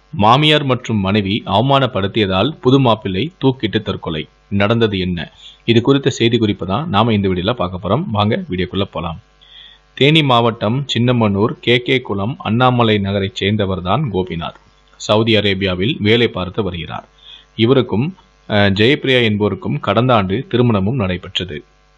மாமியார் மற்றும் மனைவி அவமானப்படுத்தியதால் புது மாப்பிள்ளை தூக்கிட்டு தற்கொலை நடந்தது என்ன இது குறித்த செய்தி குறிப்பு தான் நாம இந்த வீடியோல பார்க்க போறோம் வாங்க வீடியோக்குள்ள போலாம் தேனி மாவட்டம் சின்னமனூர் கே கே குளம் அண்ணாமலை நகரைச் சேர்ந்தவர் தான் கோபிநாத் சவுதி அரேபியாவில் வேலை பார்த்து வருகிறார் இவருக்கும் அஹ், ஜெயப்பிரியா என்பவருக்கும் கடந்த ஆண்டு திருமணமும் நடைபெற்றது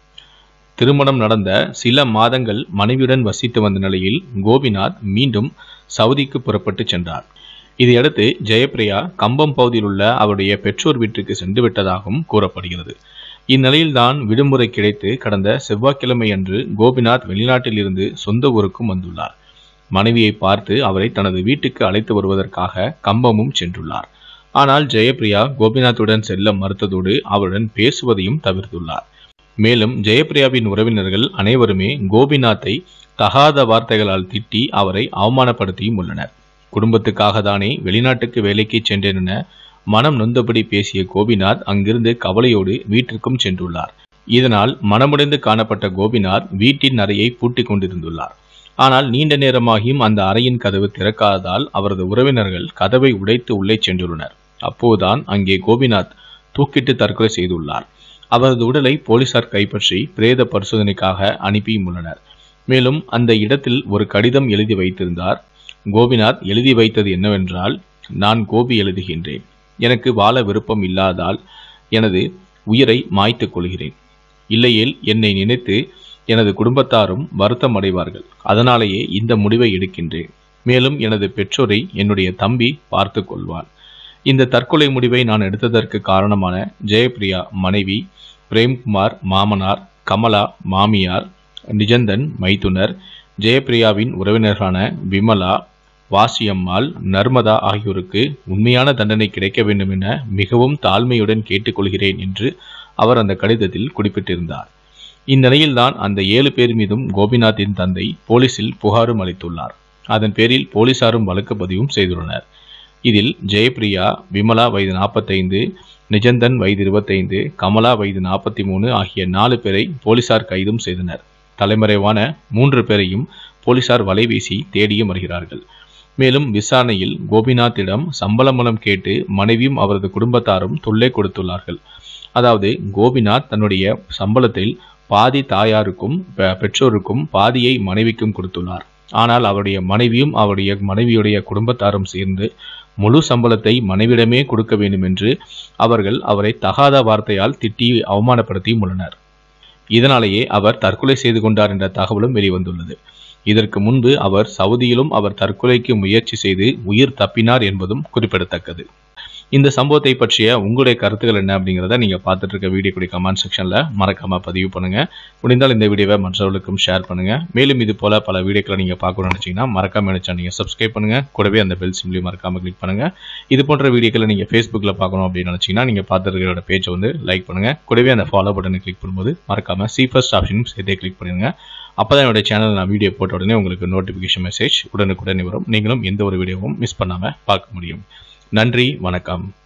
திருமணம் நடந்த சில மாதங்கள் மனைவியுடன் வசித்து வந்த நிலையில் கோபிநாத் மீண்டும் சவுதிக்கு புறப்பட்டு சென்றார் இதையடுத்து ஜெயப்பிரியா கம்பம் பகுதியில் உள்ள அவருடைய பெற்றோர் வீட்டுக்கு சென்று விட்டதாகவும் கூறப்படுகிறது இந்நிலையில்தான் விடுமுறை கிடைத்து கடந்த செவ்வாய்க்கிழமை அன்று கோபிநாத் வெளிநாட்டில் இருந்து சொந்த ஊருக்கும் வந்துள்ளார் மனைவியை பார்த்து அவரை தனது வீட்டுக்கு அழைத்து வருவதற்காக கம்பமும் சென்றுள்ளார் ஆனால் ஜெயப்பிரியா கோபிநாத்துடன் செல்ல மறுத்ததோடு அவருடன் பேசுவதையும் தவிர்த்துள்ளார் மேலும் ஜெயப்பிரியாவின் உறவினர்கள் அனைவருமே கோபிநாத்தை தகாத வார்த்தைகளால் திட்டி அவரை அவமானப்படுத்தியும் உள்ளனர் குடும்பத்துக்காக தானே வெளிநாட்டுக்கு வேலைக்கு சென்றேன் என மனம் நொந்தபடி பேசிய கோபிநாத் அங்கிருந்து கவலையோடு வீட்டிற்கும் சென்றுள்ளார் இதனால் மனமுடைந்து காணப்பட்ட கோபிநாத் வீட்டின் அறையை பூட்டிக் கொண்டிருந்துள்ளார் ஆனால் நீண்ட நேரமாகியும் அந்த அறையின் கதவு திறக்காததால் அவரது உறவினர்கள் கதவை உடைத்து உள்ளே சென்றுள்ளனர் அப்போதுதான் அங்கே கோபிநாத் தூக்கிட்டு தற்கொலை செய்துள்ளார் அவரது உடலை போலீசார் கைப்பற்றி பிரேத பரிசோதனைக்காக அனுப்பியும் உள்ளனர் மேலும் அந்த இடத்தில் ஒரு கடிதம் எழுதி வைத்திருந்தார் கோபிநாத் எழுதி வைத்தது என்னவென்றால் நான் கோபி எழுதுகின்றேன் எனக்கு வாழ விருப்பம் இல்லாதால் எனது உயிரை மாய்த்துக் கொள்கிறேன் இல்லையேல் என்னை நினைத்து எனது குடும்பத்தாரும் வருத்தம் அடைவார்கள் அதனாலேயே இந்த முடிவை எடுக்கின்றேன் மேலும் எனது பெற்றோரை என்னுடைய தம்பி பார்த்து கொள்வான் இந்த தற்கொலை முடிவை நான் எடுத்ததற்கு காரணமான ஜெயப்பிரியா மனைவி பிரேம்குமார் மாமனார் கமலா மாமியார் நிஜந்தன் மைத்துனர் ஜெயப்பிரியாவின் உறவினர்களான விமலா வாசியம்மாள் நர்மதா ஆகியோருக்கு உண்மையான தண்டனை கிடைக்க வேண்டும் என மிகவும் தாழ்மையுடன் கேட்டுக்கொள்கிறேன் என்று அவர் அந்த கடிதத்தில் குறிப்பிட்டிருந்தார் இந்நிலையில்தான் அந்த ஏழு பேர் மீதும் கோபிநாத்தின் தந்தை போலீசில் புகாரும் அளித்துள்ளார் அதன் பேரில் போலீசாரும் வழக்கு பதிவும் செய்துள்ளனர் இதில் ஜெயப்பிரியா விமலா வயது நாற்பத்தைந்து நிஜந்தன் வயது இருபத்தைந்து கமலா வயது நாற்பத்தி மூணு ஆகிய நாலு பேரை போலீசார் கைதும் செய்தனர் தலைமறைவான மூன்று பேரையும் போலீசார் வலைவீசி தேடியும் வருகிறார்கள் மேலும் விசாரணையில் கோபிநாத்திடம் சம்பளம் மூலம் கேட்டு மனைவியும் அவரது குடும்பத்தாரும் தொல்லை கொடுத்துள்ளார்கள் அதாவது கோபிநாத் தன்னுடைய சம்பளத்தில் பாதி தாயாருக்கும் பெ- பெற்றோருக்கும் பாதியை மனைவிக்கும் கொடுத்துள்ளார் ஆனால் அவருடைய மனைவியும் அவருடைய மனைவியுடைய குடும்பத்தாரும் சேர்ந்து முழு சம்பளத்தை மனைவிடமே கொடுக்க வேண்டும் என்று அவர்கள் அவரை தகாத வார்த்தையால் திட்டி அவமானப்படுத்தியும் உள்ளனர் இதனாலேயே அவர் தற்கொலை செய்து கொண்டார் என்ற தகவலும் வெளிவந்துள்ளது இதற்கு முன்பு அவர் சவுதியிலும் அவர் தற்கொலைக்கு முயற்சி செய்து உயிர் தப்பினார் என்பதும் குறிப்பிடத்தக்கது இந்த சம்பவத்தை பற்றிய உங்களுடைய கருத்துக்கள் என்ன அப்படிங்கிறத நீங்க பார்த்துட்டு இருக்க வீடியோ கூடிய கமெண்ட் செக்ஷன்ல மறக்காம பதிவு பண்ணுங்க முடிந்தால் இந்த வீடியோவை மற்றவர்களுக்கும் ஷேர் பண்ணுங்க மேலும் இது போல பல வீடியோக்களை நீங்க பார்க்கணும்னு நினைச்சீங்கன்னா மறக்காம நினைச்சா நீங்க சப்ஸ்கிரைப் பண்ணுங்க கூடவே அந்த பெல் சிம்லையும் மறக்காம கிளிக் பண்ணுங்க இது போன்ற வீடியோக்களை நீங்க ஃபேஸ்புக்ல பார்க்கணும் அப்படின்னு நினைச்சீங்கன்னா நீங்க பார்த்துருக்கிற பேஜை வந்து லைக் பண்ணுங்க கூடவே அந்த ஃபாலோ பட்டனை கிளிக் பண்ணும்போது மறக்காம சி ஃபர்ஸ்ட் ஆப்ஷனும் சேர்த்தே கிளிக் பண்ணுங்க அப்பதான் என்னோட சேனல் நான் வீடியோ போட்ட உடனே உங்களுக்கு நோட்டிஃபிகேஷன் மெசேஜ் உடனுக்குடனே வரும் நீங்களும் எந்த ஒரு வீடியோவும் மிஸ் பண்ணாம பார்க்க முடியும் நன்றி வணக்கம்